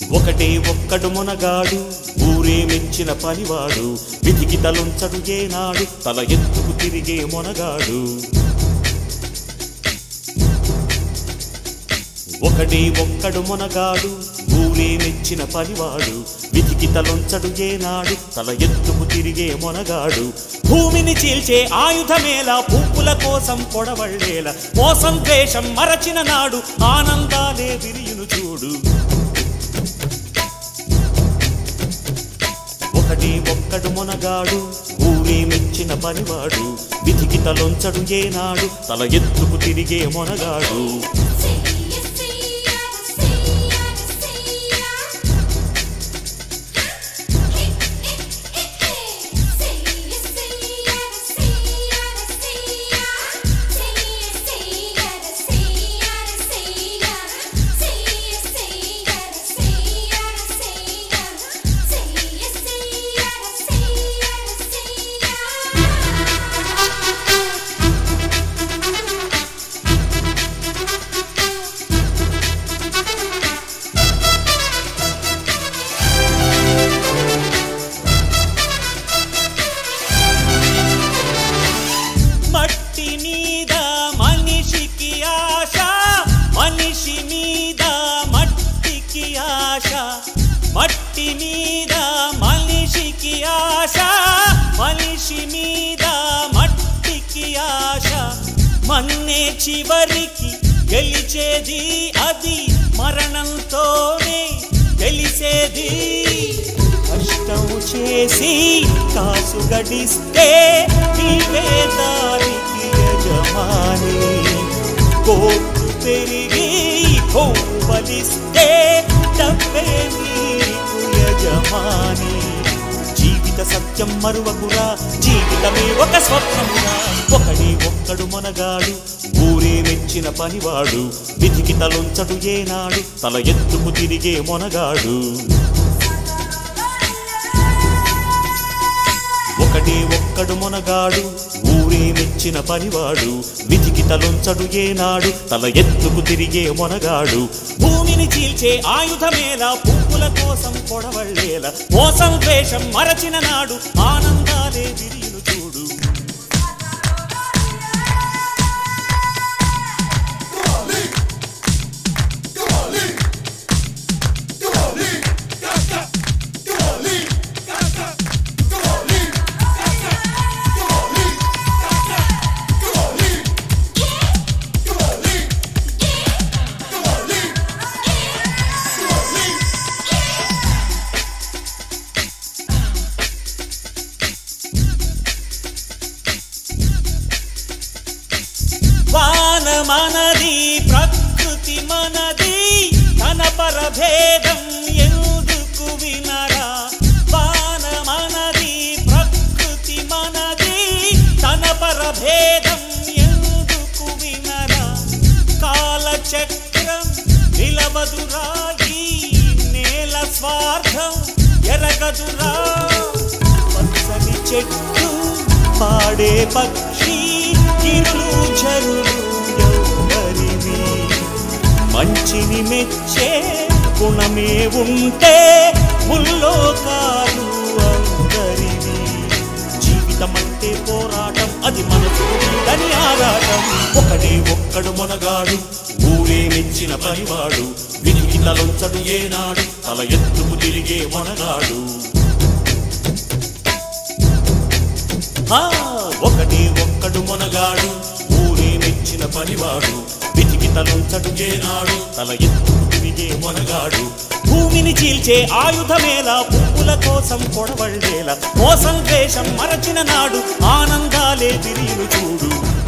ఒకటే ఒక్కడు మునగాడు ఊరే మెచ్చిన పనివాడు విధికి తలుంచడు ఏనాడు తల ఎత్తుకు తిరిగే మునగాడు ఒకడే ఒక్కడు మునగాడు ఊరే మెచ్చిన పనివాడు విధికి తలొంచడు ఏనాడు తల ఎత్తుకు తిరిగే మొనగాడు భూమిని చీల్చే ఆయుధమేలా పువ్వుల కోసం పొడవళ్ళేలా మోసం ద్వేషం మరచిన నాడు ఆనందాలే విరియును చూడు ఒకటి ఒక్కడు మునగాడు ఊరే మెచ్చిన పనివాడు విధికి తలొంచడు ఏనాడు తల ఎత్తుకు తిరిగే మొనగాడు మట్టి మీద మనిషికి ఆశ మనిషి మీద మట్టికి ఆశ మట్టి మీద మనిషికి ఆశ మనిషి మీద మట్టికి ఆశ మన్నే చివరికి గెలిచేది అది మరణంతోనే తెలిసేది కష్టం చేసి కాసు గడిస్తే నీవే దానికి యజమాని కోర్టు పెరిగి కోవలిస్తే డబ్బే నీకు యజమాని జీవిత సత్యం మరువకురా జీవితమే ఒక స్వప్నమురా ఒకడి ఒక్కడు మనగాడు ఊరే మెచ్చిన పనివాడు విధికి తలొంచడు ఏనాడు తల ఎత్తుకు తిరిగే మొనగాడు ఒకటే ఒక్కడు మొనగాడు ఊరే మెచ్చిన పనివాడు విధికి తలొంచడు ఏనాడు తల ఎత్తుకు తిరిగే మొనగాడు భూమిని చీల్చే ఆయుధమేలా పువ్వుల కోసం పొడవళ్ళేలా మోసం ద్వేషం మరచిన నాడు ఆనందాలే విరియును చూడు వాన మనది ప్రకృతి మనది తన పరభేదం ఎందుకు వినరా వాన మనది ప్రకృతి మనది తన పరభేదం ఎందుకు వినరా కాలచక్రం నిలవదురా ఈ నేల స్వార్థం ఎరగదురా పచ్చని చెట్టు పాడే పక్షి కిరులు చరులు ఎవరివి మంచిని మెచ్చే గుణమే ఉంటే ముల్లోకాలు అందరివి జీవితం అంటే పోరాటం అది మనసు అని ఆరాటం ఒకడే ఒక్కడు మొనగాడు ఊరే మెచ్చిన పనివాడు వినికి తలొంచడు ఏనాడు తల ఎత్తుకు తిరిగే మొనగాడు ఆ, ఒకటి ఒక్కడు మొనగాడు ఊరే మెచ్చిన పనివాడు విధికి తలొంచడు ఏనాడు తల ఎత్తుకు తిరిగే మొనగాడు భూమిని చీల్చే ఆయుధమేలా పువ్వుల కోసం పొడవళ్ళేలా మోసం ద్వేషం మరచిన నాడు ఆనందాలే తిరిగి చూడు